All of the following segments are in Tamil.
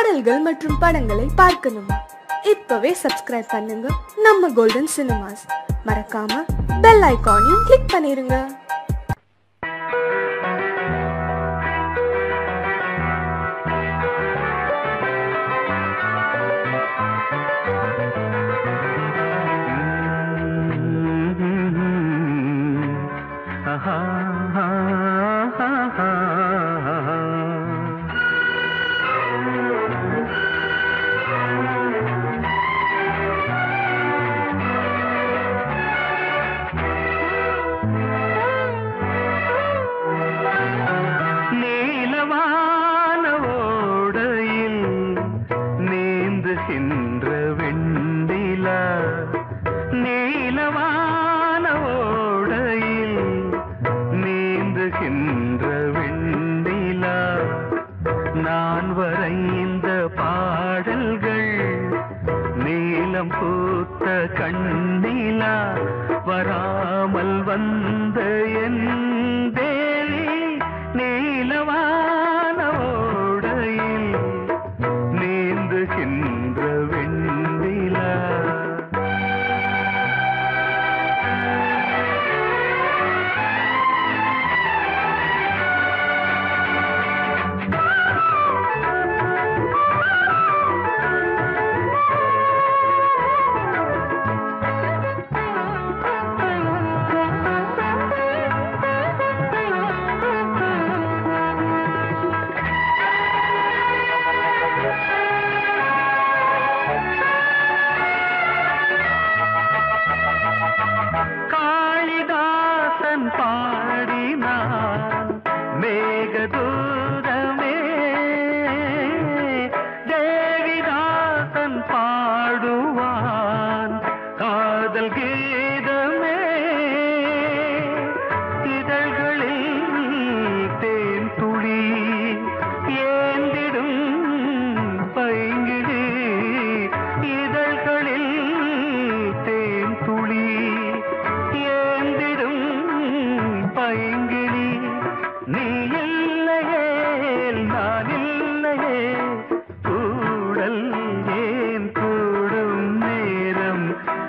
பாடல்கள் மற்றும் படங்களை பார்க்கணுமா இப்பவே சப்ஸ்கிரைப் பண்ணுங்க நம்ம கோல்டன் சினிமாஸ் மறக்காம பெல் ஐகானையும் கிளிக் பண்ணிருங்க நீலவான ஓடையில் நீந்துகின்ற வெண்டிலா நீலவான ஓடையில் நீந்துகின்ற வெண்டிலா நான் வரைந்த பாடல்கள் நீலம் பூத்த கண்ணிலா வராமல் வந்த என் தேவி நீலவான ஓடையில் நீந்துகின்ற வெண்ணிலா காளிதாசன் பாடினான் மேகதூதமே தேவிதாசன் பாடுவான் காதல் கீதமே இதழ்களில் தேன் துளி ஏந்திடும் பைங்கிடி இதழ்களில் தேன் துளி ஏந்திடும் பைங்கிளி நீ இல்லையே நான் இல்லையே கூடல் ஏன் கூடும் நேரம்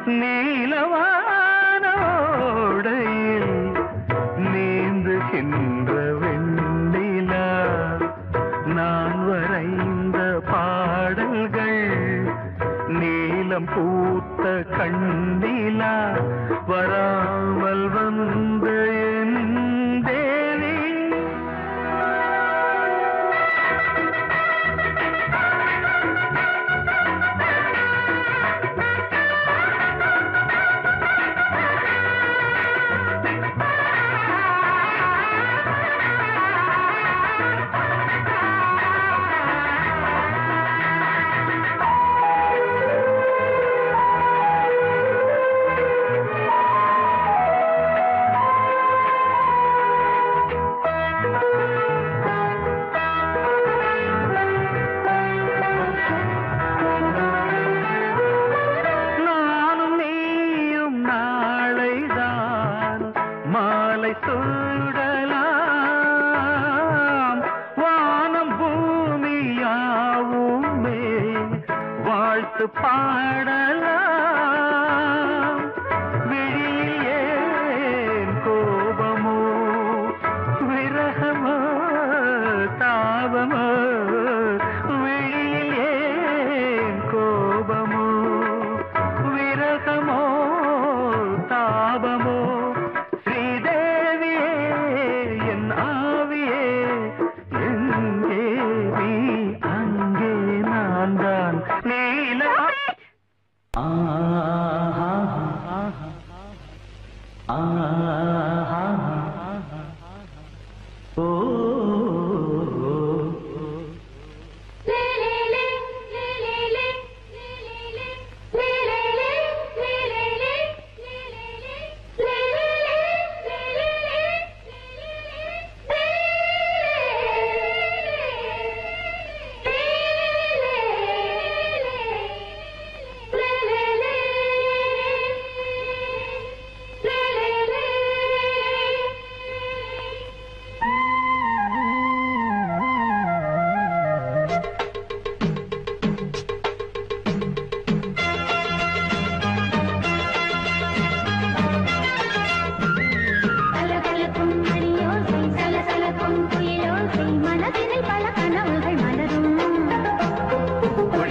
நீலவானோடையில் நீந்துகின்ற வெண்ணிலா நான் வரைந்த பாடல்கள் நீலம் பூத்த கண்ணிலா வராமல் வந்த என் தேவி நானும் நீயும் நாளைதான் மாலை சூடலாம் வானம் பூமியாவுமே வாழ்த்து பாடலாம் விழியில் ஏன் கோபமோ விரகமோ தாபமோ விழியில் ஏன் கோபமோ விரகமோ தாபமோ ஸ்ரீதேவியே என் ஆவியே எங்கே நீ அங்கே நான் தான் நீல ஆ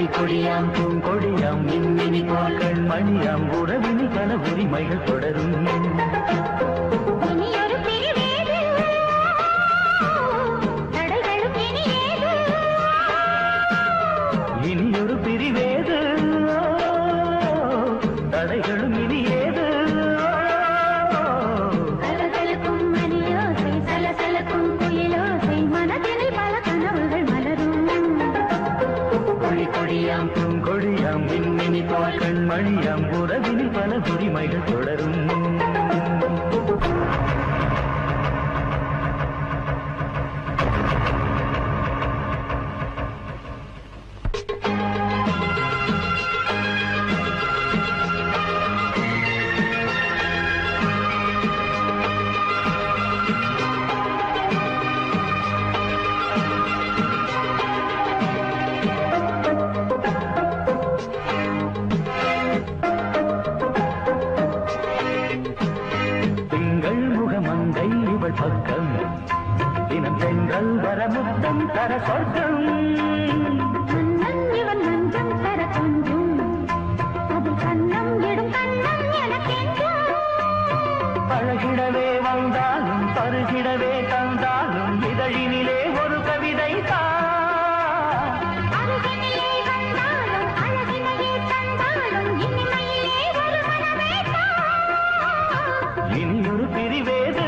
கொடியாம் பூங்கொடியாம் மின்மினி போல் கண்மணியாம் உறவினில் பல உரிமைகள் தொடரும் இனியொரு பிரிவேது தடைகளும் இனியேது இனியொரு பிரிவேது தடைகளும் இனியேது கலகலக்கும் மணியோசை சலசலக்கும் குயிலோசை மனதினில் பல கனவுகள் மலரும் கொடி கொடியாம் பூங்கொடியாம் மின்மினி போல் கண்மணியாம் உறவினில் பல உரிமைகள் தொடரும் திங்கள் முகமங்கை இவள் பக்கம் தினம் பெண்கள் வரமுத்தம் தர சொர்க்கம் மன்னன் இவன் மஞ்சம் தர கொஞ்சும் அதில் கண்ணம் இடும் கண்ணம் எனக்கென்றும் பழகிடவே வந்தாலும் பருகிடவே தந்தாலும் இதழினிலே ஒரு கவிதை தான் அருகினிலே வந்தாலும் அழகினையே தந்தாலும் இனிமையிலே ஒரு மனமே இனியொரு பிரிவேது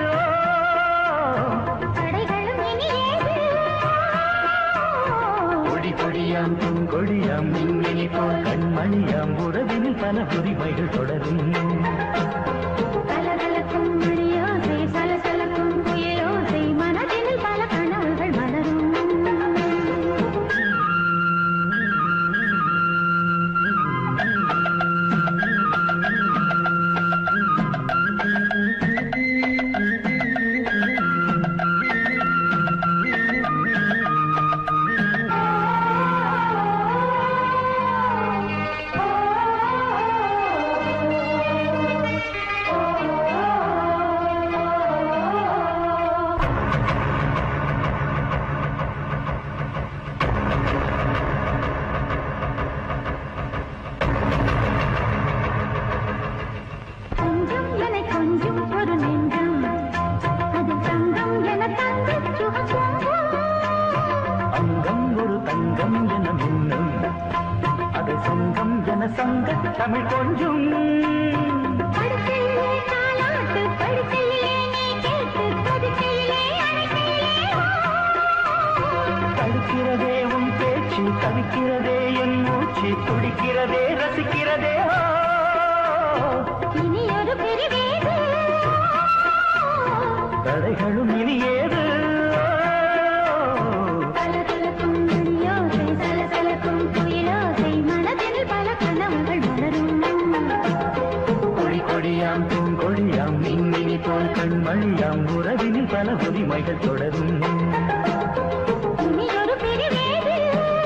தடைகளும் இனியேது கொடி கொடியாம் பூங்கொடியாம் மின்மினி போல் கண்மணியாம் உறவினில் பல உரிமைகள் தொடரும் கலகலக்கும் மணியோசை சலசலக்கும் குயிலோசை மனதினில் பல கனவுகள் மலரும் கொஞ்சம் என கொஞ்சம் ஒரு நெஞ்சம் அது தங்கம் என தங்க சுகம் அங்கம் ஒரு தங்கம் என மின்னும் அது சங்கம் என சங்க தமிழ் கொஞ்சம் படுக்கையிலே தாலாட்டு படுக்கையிலே நீ கேட்டு படுக்கையிலே அழைக்கையிலே தடுக்கிறதே உன் பேச்சு தவிக்கிறதே என் மூச்சு துடிக்கிறதே ரசிக்கிறதே ஆ. இனி ஒரு பிரிவேது தடைகளும் இனி ஏது கலகலக்கும் மணியோசை சலசலக்கும் குயிலோசை மனதில் பல கனவுகள் மலரும் கொடி கொடியாம் பூங்கொடியாம் மின்மினி போல் கண்மணியாம் உறவினில் பல உரிமைகள் தொடரும் இனி ஒரு பிரிவேது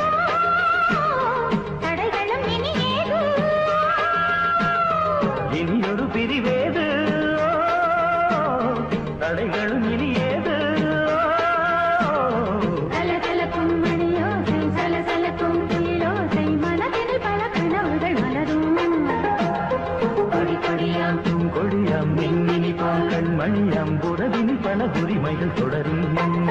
தடைகளும் இனியேது இனியொரு பிரிவேது தடைகளும் இனி ஏது கலகலக்கும் மணியோசை சலசலக்கும் குயிலோசை மனதில் பல கனவுகள் மலரும் கொடி கொடியாம் பூங்கொடியாம் மின்மினி போல் கண்மணியாம் உறவினில் பல உரிமைகள் தொடரும்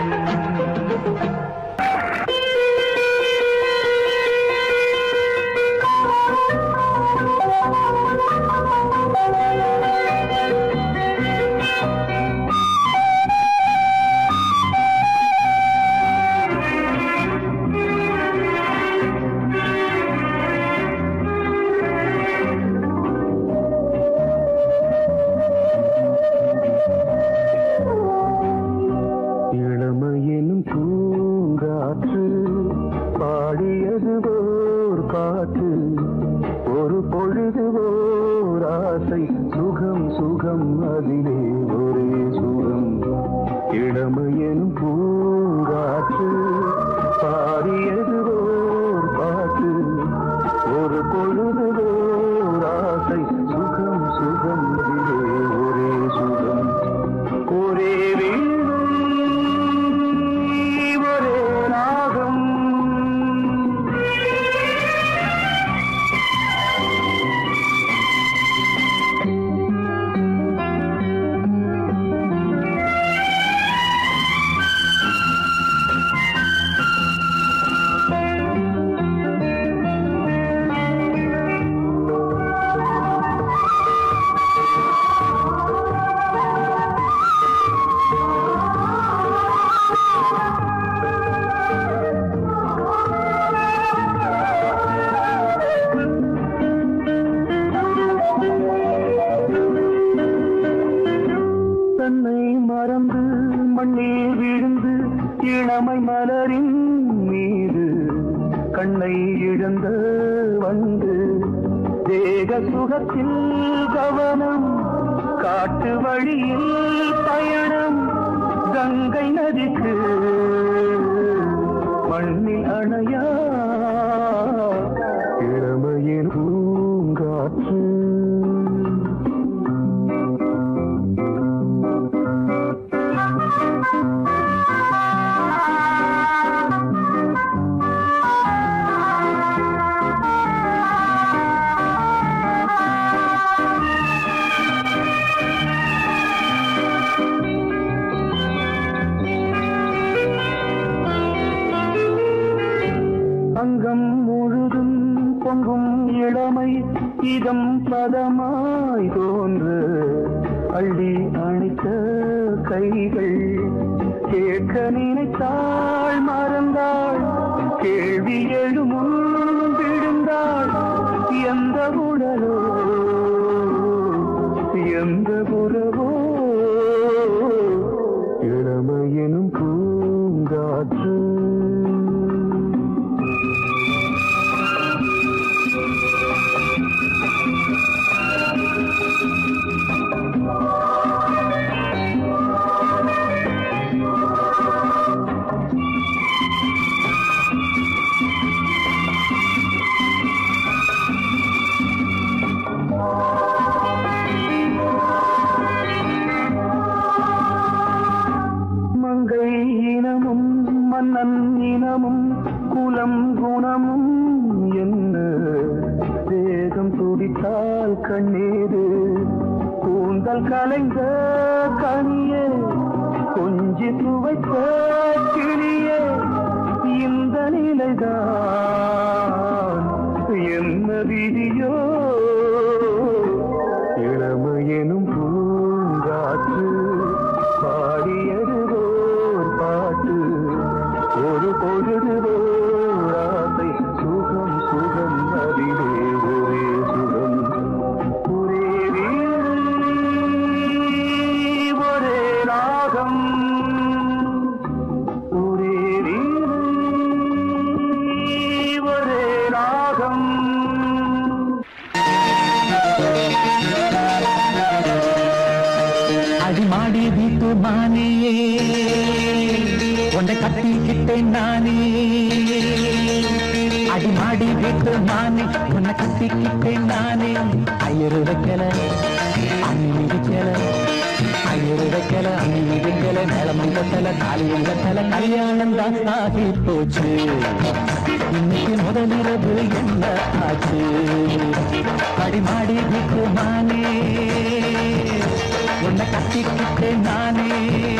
இளமையெனும் பூங்காற்று பாடியது ஓர் பாட்டு ஒரு பொழுது ஓர் ஆசை சுகம் சுகம் அதிலே ஒரே சுகம் இளமையெனும் பூங்காற்று பாடியது ஓர் பாட்டு ஒரு பொழுது ஓர் ஆசை சுகம் சுகம் அதிலே ஒரே சுகம் ஒரே வீடும் ஒரே ராகம் கண்ணை இழந்த வந்து தேக சுகத்தில் கவனம் காட்டு வழியில் பயணம் கங்கை நதிக்கு மண்ணில் அணையா இளமையின் பூங்காற்று அங்கம் முழுதும் பொங்கும் இளமை இதம் பதமாய் தோன்று அள்ளி அணைத்த கைகள் கேட்க நினைத்தாள் மறந்தாள் கேள்வி எழுமுன் விழுந்தாள் எந்த உடலோ எந்த புறவோ இளமையெனும் பூங்காற்று மங்கை இனமும் மன்னன் இனமும் குலம் குணமும் என்ன தேகம் துடித்தால் கண்ணீரு கூந்தல் கலைந்த கனியே கொஞ்சி துவைத்த கிளியே இந்த நிலைதான் என்ன விதியோ இளமையெனும் பூங்காற்று பாடியதுவோர் பாட்டு ஒரு பொழுதுவோர் ஆசை சுகம் சுகம் அதிலே ஒரே சுகம் ஒரே வீடு ஒரே ராகம் ஒரே வீடு ஒரே ராகம் அடிமாடி வீட்டு மானியே உன்னை கட்டிக்கிட்டேன் நானே அடிமாடி வீட்டு மானே உன்னை கட்டிக்கிட்டேன் நானே ஐயரு வைக்கல அண்ணி மிதிக்கல ஐயரு வைக்கல அண்ணி மிதிக்கல மேளம் கட்டல தாலியும் கட்டல கல்யாணம் தான் ஆகி போச்சு இன்னைக்கு முதலிரவு என்ன ஆச்சு அடிமாடி வீட்டு மானே உன்னை கட்டிக்கிட்டேன் நானே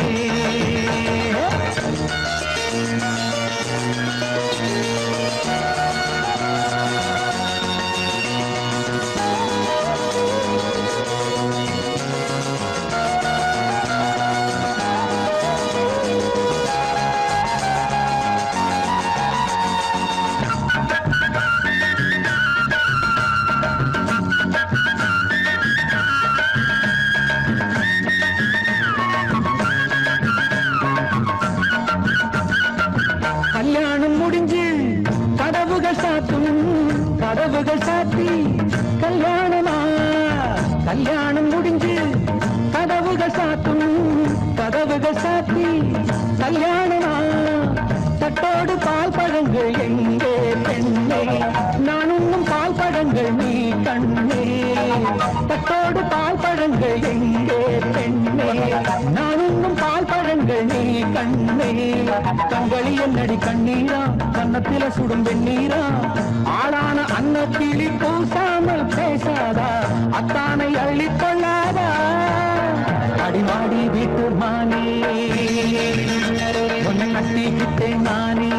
கல்யாணம் முடிஞ்சு கதவுகள் சாத்தும் கதவுகள் சாத்தி கல்யாணமா கல்யாணம் முடிஞ்சு கதவுகள் சாத்தும் கதவுகள் சாத்தி கல்யாணமா தட்டோடு பால் பழங்கள் எங்கே பெண்ணே நான் உண்ணும் பால் பழங்கள் நீ கண்ணே தட்டோடு பால் பழங்கள் எங்கே பெண்ணே நான் உண்ணும் பால் பழங்கள் நீ கண்ணே கண்களி என்னடி கண்ணீரா கன்னத்தில சுடும் வெண்ணீரா ஆளான அன்னக்கிளி பூசாமல் பேசாதா அத்தானை அள்ளிக் கொள்ளாதா அடிமாடி வீட்டு மானே உன்னை கட்டிக்கிட்டேன் நானே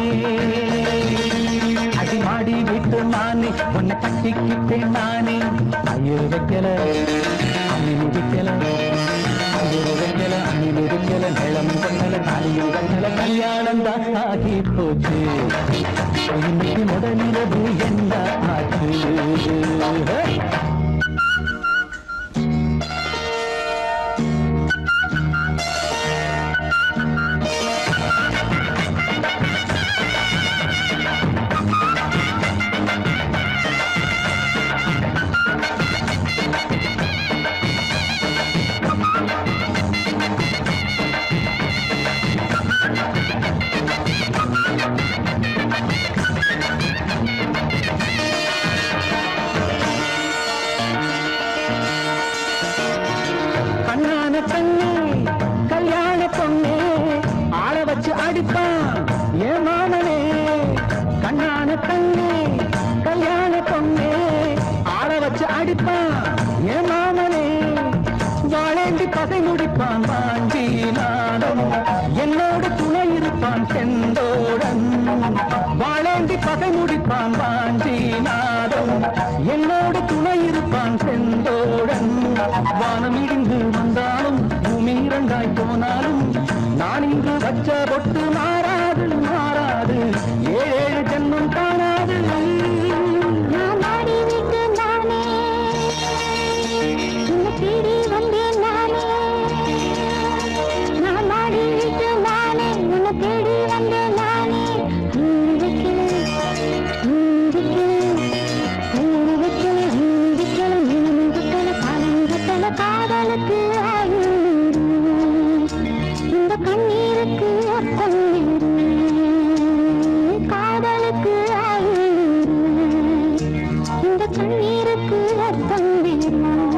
அடிமாடி வீட்டு மானே உன்னை கட்டிக்கிட்டேன் நானே ஐயர் வைக்கல அண்ணி மிதிக்கல ஐயர் வைக்கல அண்ணி மிதிக்கல நிலம் கொண்டல தாலியும் கண்டல கல்யாணம் தான் ஆகி போச்சு இன்னைக்கு முதலிரவு என்ன ஆச்சு கண்ணே கல்யாண பொண்ணே ஆள வச்சு அடிப்பான் என் மாமனே வாழேந்தி பகை முடிப்பான் வாஞ்சி நாடம் என்னோடு துணை இருப்பான் செந்தோடன் வாழேந்தி பகை முடிப்பான் வாஞ்சி நாடம் என்னோடு துணை இருப்பான் செந்தோடன் வானம் இடிந்து வந்தாலும் பூமி இரண்டாய் போனாலும் நான் இன்று வச்ச பொட்டு மாறாது மாறாது ஏழு ஜென்மம் காணாது நான் ஆடி விட்டு நானே உன்னை தேடி வந்தேன் நானே நான் ஆடி விட்டு நானே உன்னை தேடி வந்தேன் நானே ஊரு வைக்கல ஊரு வைக்கல ஊரு வைக்கல ஊரு வைக்கல மீன் வைக்கல காலம் வைக்கல காதலுக்கு ஆயுள் இந்த கண்ணீருக்கு அர்த்தம் வேறு. காதலுக்கு ஆயுள் இந்த கண்ணீருக்கு அர்த்தம் வேறு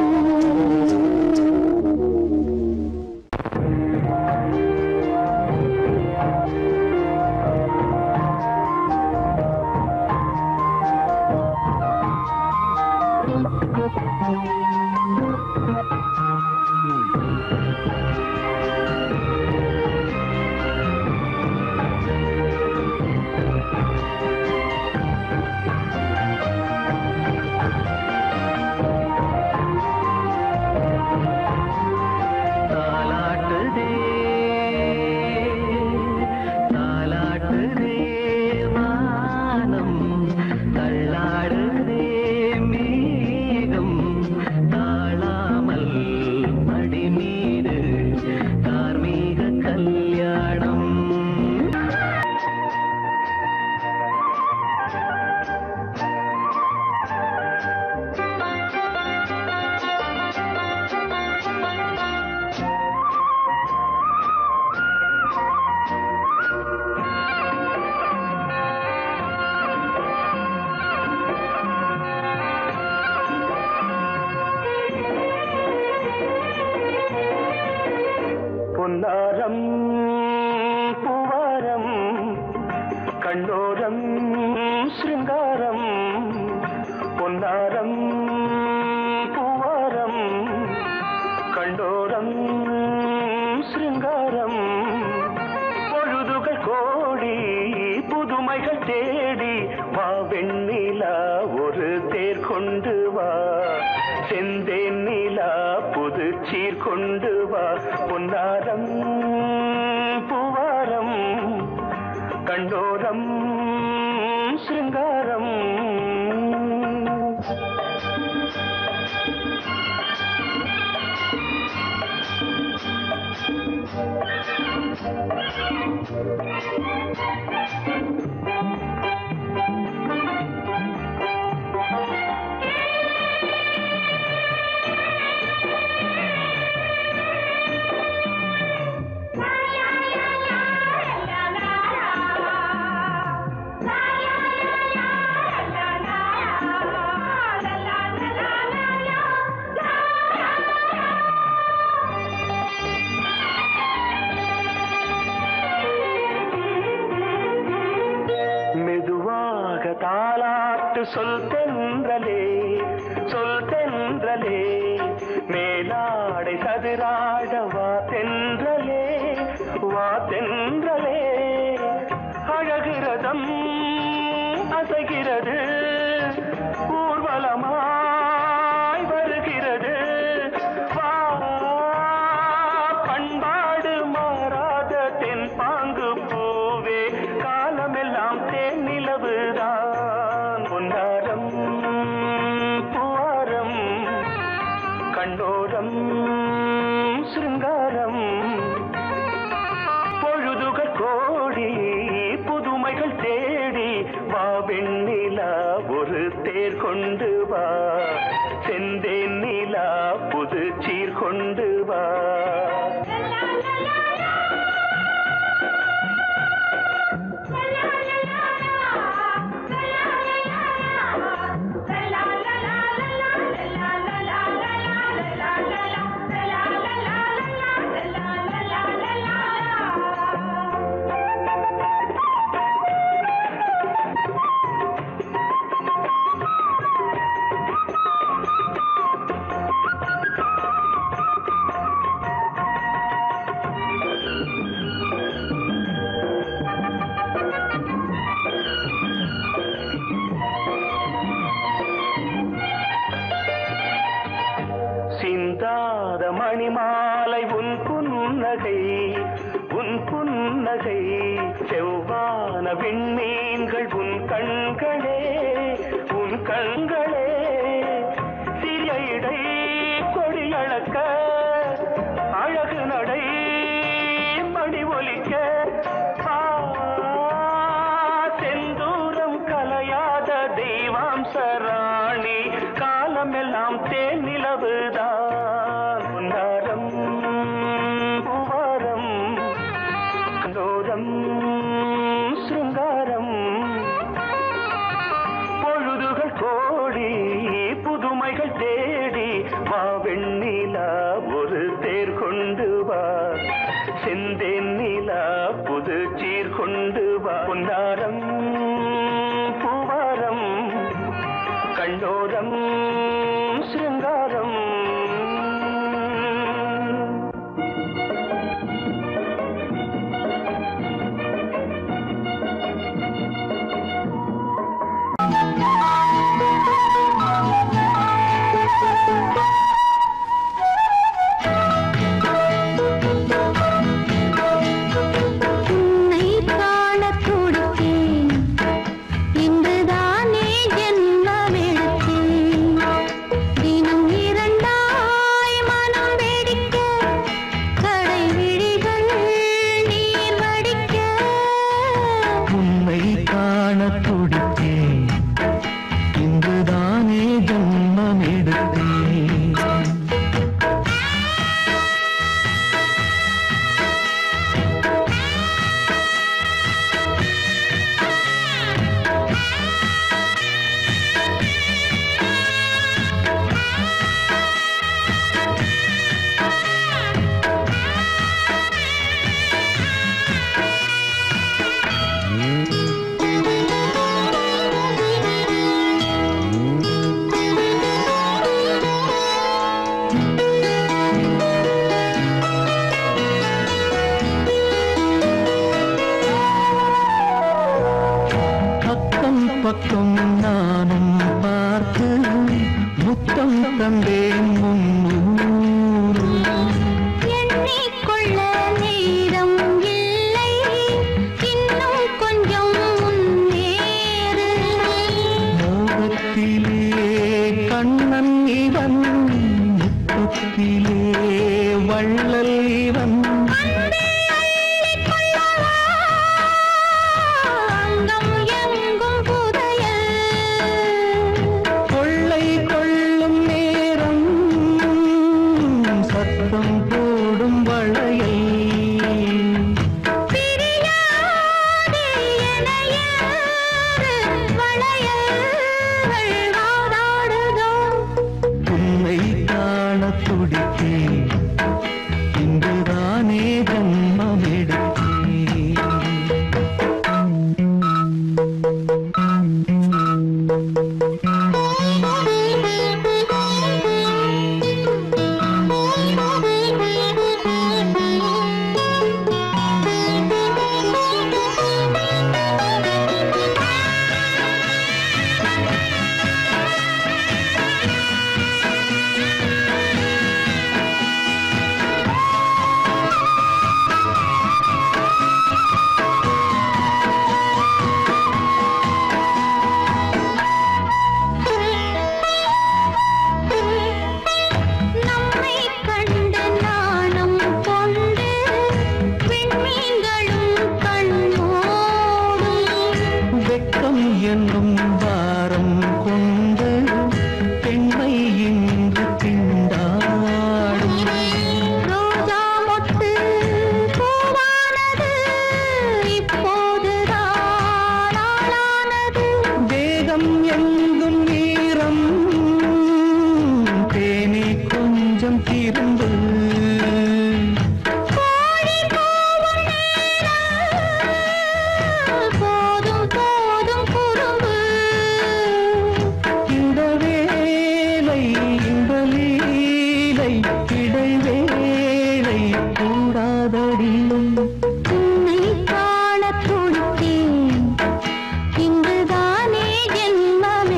தாலாட்டுதே தாலாட்டுதே வானம் தள்ளாடுதே மேகம் தாழாமல் மடி மீது தார்மீக கல்யாணம் பொன்னாரம் பூவாரம் கண்ணோரம் சிருங்காரம் பொன்னாரம் பூவாரம் கண்டோரம் சிருங்காரம் பொழுதுகள் கோடி புதுமைகள் தேடி வா வெண்ணிலா ஒரு தேர் கொண்டு வா செந்தேன் நிலா புது சீர் கொண்டு வா பொன்னாரம் பூவாரம் கண்டோரம் சிருங்காரம் மெதுவாக தாலாட்டு சொல் தென்றலே சொல் தென்றலே மேலாடை சதுராட வா தென்றலே வா தென்றலே அழகிறதம் அசைகிறது ஊர்வலமாய் வருகிறது வா பண்பாடு மாறாத தென் பாங்கு பூவே காலமெல்லாம் தேன் நிலவுதான் பொன்னாரம் பூவாரம் கண்டோரம் சிருங்காரம் பொழுதுகள் கோடி புதுமைகள் தேடி வா வெண்ணிலா ஒரு தேர் கொண்டு வா செந்தேன் நிலா புது சீர் கொண்டு வா மணிமாலை உன் புன்னகை உன் புன்னகை செவ்வான விண்மீன்கள் உன் கண்களே உன் கண்களே சிறிய இடை கொடியளக்க அழகு நடை மணி ஒலிக்க ஆ, செந்தூரம் கலையாத தெய்வாம்ச ராணி காலமெல்லாம் தேன் நிலவுதான் பொன்னாரம் பூவாரம் கண்டோரம் சிருங்காரம் பொழுதுகள் கோடி புதுமைகள் தேடி வா வெண்ணிலா ஒரு தேர் கொண்டு வா செந்தேன் நிலா புது சீர் கொண்டு வா பொன்னாரம் பூவாரம் கண்டோரம் சிருங்காரம் உன்னை காணத் துடித்தேன். இன்றுதானே ஜென்மமெடுத்தேன். தினம் இரண்டாய் மனம் வெடிக்க, கடை விழிகள் நீர் வடிக்க. உன்னை காண துடித்தேன் இன்றுதானே ஜன்மம் எடுத்தேன் அக்கம் பக்கம் நானும் பார்த்து முத்தம் தந்தேன் முன்னூறு எண்ணிக்கொள்ள நேரம் இல்லை இன்னும் கொஞ்சம் முன்னேறு மோகத்திலே கண்ணன் இவன் முத்தத்திலே வள்ளல் இவன் அங்கம் எங்கும் புதையல் கொள்ளை கொள்ளும் நேரம் சத்தம் போடும் வளையல் பிரியாதே எனையாறு வளையல்கள் வாதாடுதோ உன்னை காண துடித்தேன் இன்றுதானே ஜன்மம் எடுத்தேன் நம்மை கண்டு நாணம் கொண்டு விண்மீன்களும் கண்ணோடும் வெட்கம் என்னும் பாரம் கொண்டு பெண்மை இன்று திண்டாடும் ரோஜா மொட்டு பூவானது இப்போதுதான் ஆளானது வேகம் எங்கும் நீரம் தேனே கொஞ்சம் திரும்பு கோழி கூவும் நேரம் போதும் போதும் குறும்பு இந்த வேலை இந்த லீலை இடைவேளை கூடாதடியும் உன்னை காணத் துடித்தேன். இன்றுதானே ஜென்மம்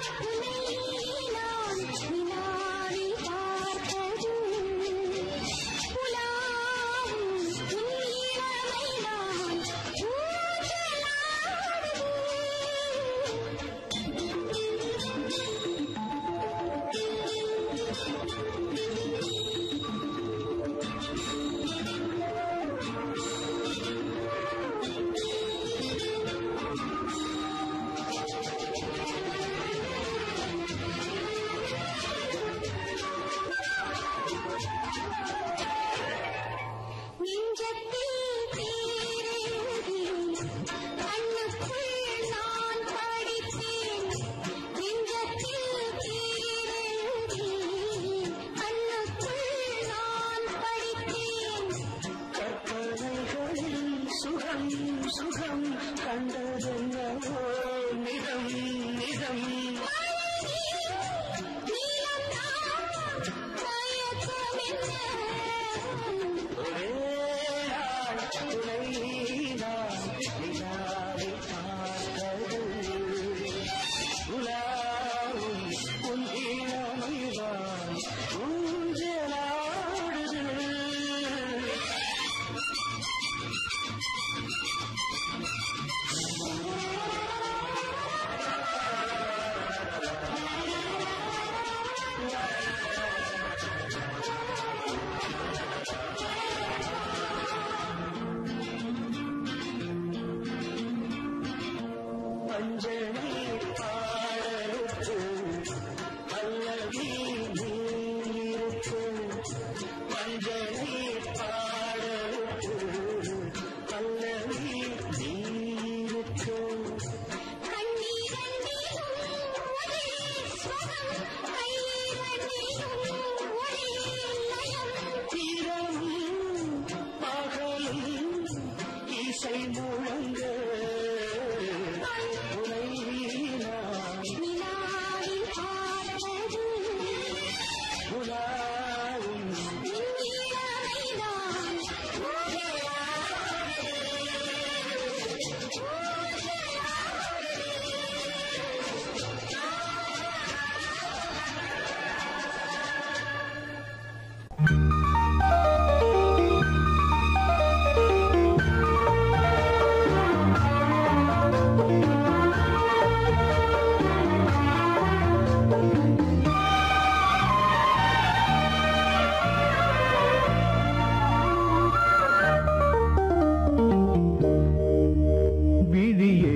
விழியே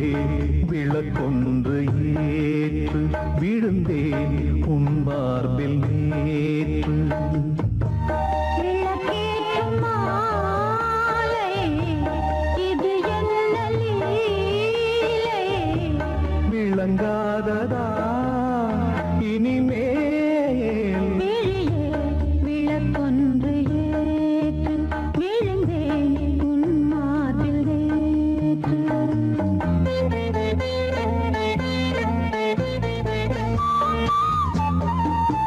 விளக்கொன்று ஏற்று விழுந்தேன் உன் மார்பில் நேற்று விளக்கேற்றும் மாலை, இது என்ன லீலை? விளங்காததா இனிமேல் விழியே விளக்கொன்று ஏற்று, விழுந்தேன் உன் மார்பில் நேற்று.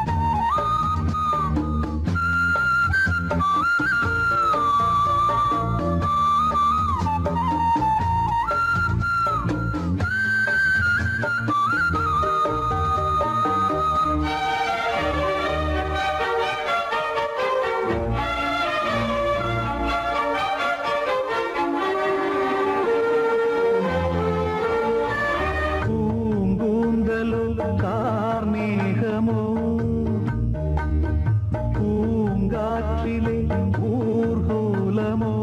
பூங்கூந்தலோ கார்மேகமோ பூங்காற்றிலே ஊர்கோலமோ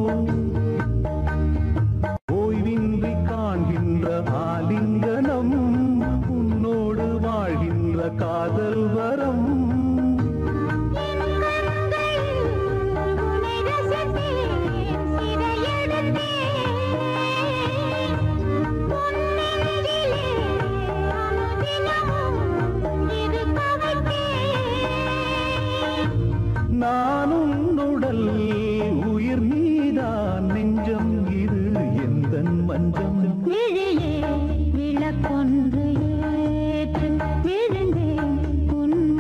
ஓய்வின்றி காண்கின்ற ஆலிங்கனம் உன்னோடு வாழ்கின்ற காதல் வரம் நான் உன்னுடல் உயிர் நீதான் நெஞ்சம் இது எந்தன் மஞ்சம் விழியே விளக்கொன்று ஏற்று விழுந்தேன் உன்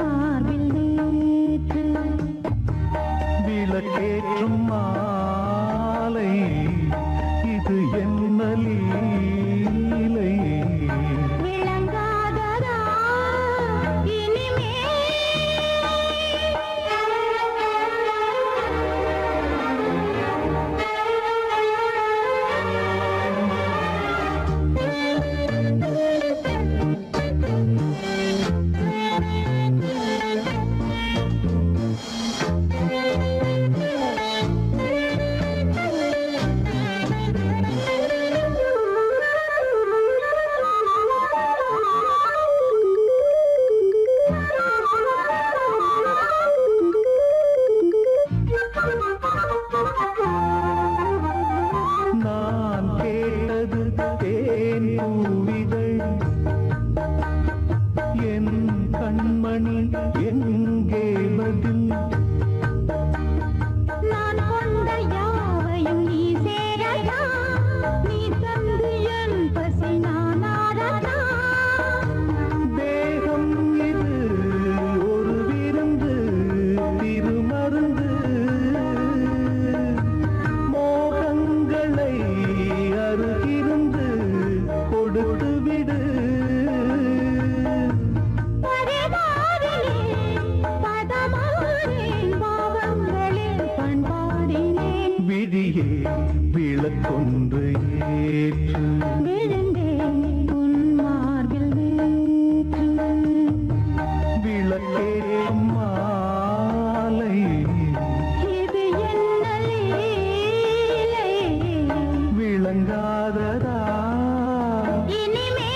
என் கண்மணி எங்கே பதில் நான் கொண்ட யாவையும் நீ சேரதா நீ தந்து என் பசி நான் ஆரதா தேகம் இது ஒரு விருந்து திருமருந்து மோகங்களை அருகிருந்து கொடுத்து விடு பரிவாரிலே பதமாறேன் பாவங்களில் பண்பாடினேன் விழியே விளக்கொன்று ஏற்று விழுந்தேன் உன் மார்பில் நேற்று விளக்கேற்றும் மாலை இது என்ன லீலை விளங்காததா இனிமே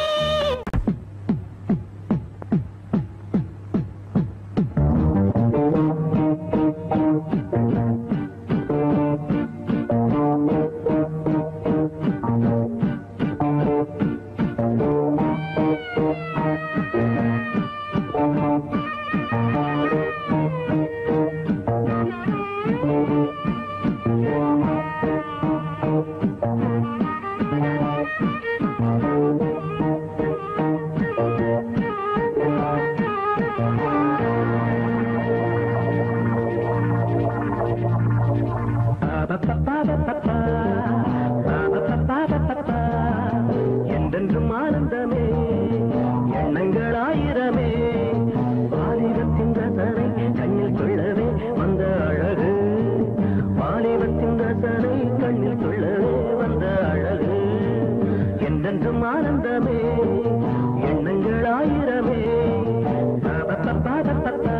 என்றென்றும் ஆனந்தமே எண்ணங்கள் ஆயிரமே வாலிபத்தின் ரசனை கண்ணில் கொள்ளவே வந்த அழகு வாலிபத்தின் ரசனை கண்ணில் கொள்ளவே வந்த அழகு என்றென்றும் ஆனந்தமே எண்ணங்கள் ஆயிரமே பா-பா-பா-பா-பா-பா.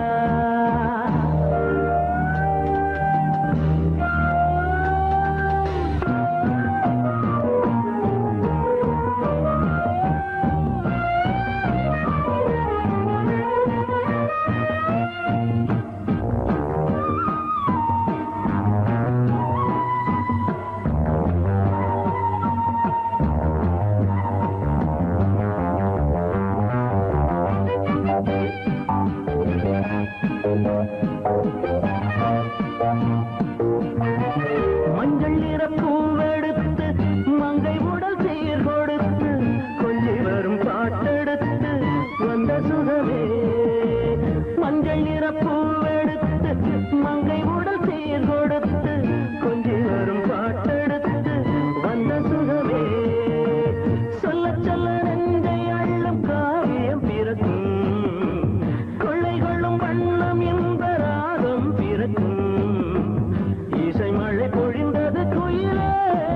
மஞ்சள் நிற பூவெடுத்து மங்கை உடல் சீர் கொடுத்து கொஞ்சி வரும் பாட்டெடுத்து வந்த சுகமே மஞ்சள் நிற பூவெடுத்து மங்கை உடல் சீர் கொடுத்து கொஞ்சி வரும் பாட்டெடுத்து வந்த சுகமே சொல்ல சொல்ல நெஞ்சை அள்ளும் காவியம் பிறக்கும் கொள்ளை கொள்ளும் வண்ணம் என்ற ராகம் பிறக்கும் இசை மழை பொழிந்தது குயிலே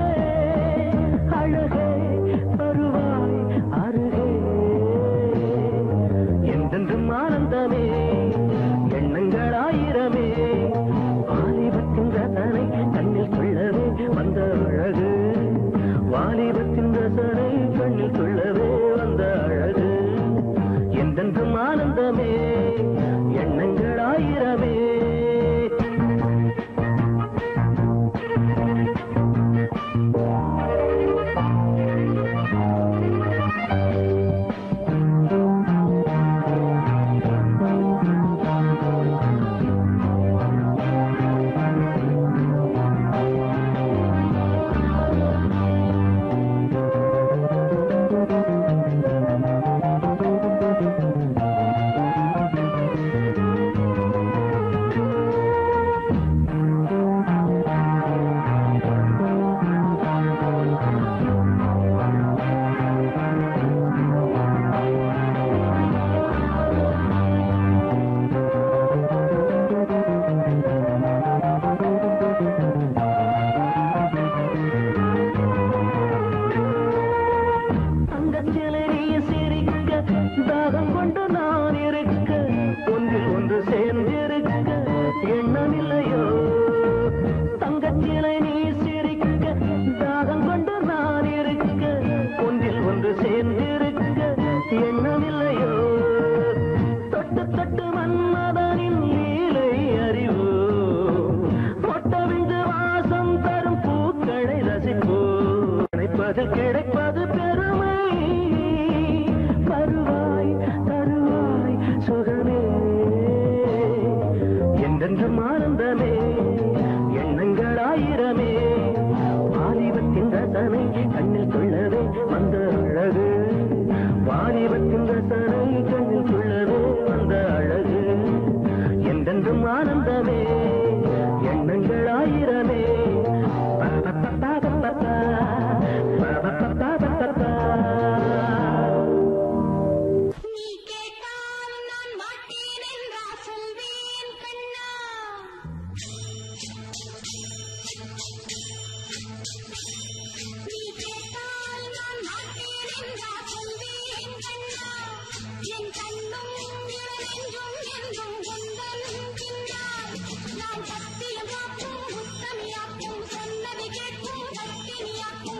அழகே வருவாய் அருகே என்றென்றும் ஆனந்தமே எண்ணங்கள் ஆயிரமே வாலிபத்தின் ரசனை கண்ணில் கொள்ளவே வந்த அழகு வாலிபத்தின் ரசனை கண்ணில் கொள்ளவே வந்த அழகு என்றென்றும் ஆனந்தமே எண்ணங்கள் ஆயிரமே என்னென்றும் ஆனந்தமே எண்ணங்கள் ஆயிரமே வாலிபத்தின் ரசனை கண்ணில் கொள்ளவே வந்த அழகு வாலிபத்தின் ரசனை கண்ணில் கொள்ளவே வந்த அழகு என்றென்றும் ஆனந்தமே எண்ணங்கள் ஆயிரமே பா-பா-பா-பா-பா-பா. பா-பா-பா-பா-பா. நீ கேட்டால் நான் மாட்டேன் என்றா சொல்வேன் கண்ணா நீ கேட்டால் நான் மாட்டேன் என்றா சொல்வேன் கண்ணா என் கண்ணும் என் நெஞ்சும் என்றும் உந்தன் பின்னால் நான் சத்தியமாக்கும் உத்தமியாக்கும் சொன்னதை கேட்கும் சத்தினியாக்கும்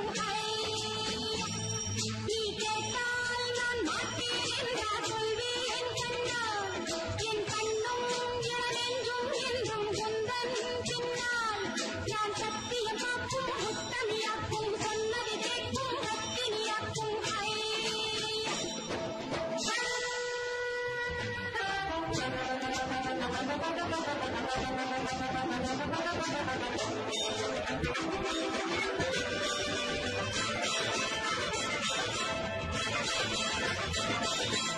நீ கேட்டால் நான் மாட்டேன் என்றா சொல்வேன் கண்ணா என் கண்ணும் என் நெஞ்சும் என்றும் உந்தன் பின்னால் நான் சத்தியமாக்கும் உத்தமியாக்கும் சொன்னதை கேட்கும் சத்தினியாக்கும் ஆ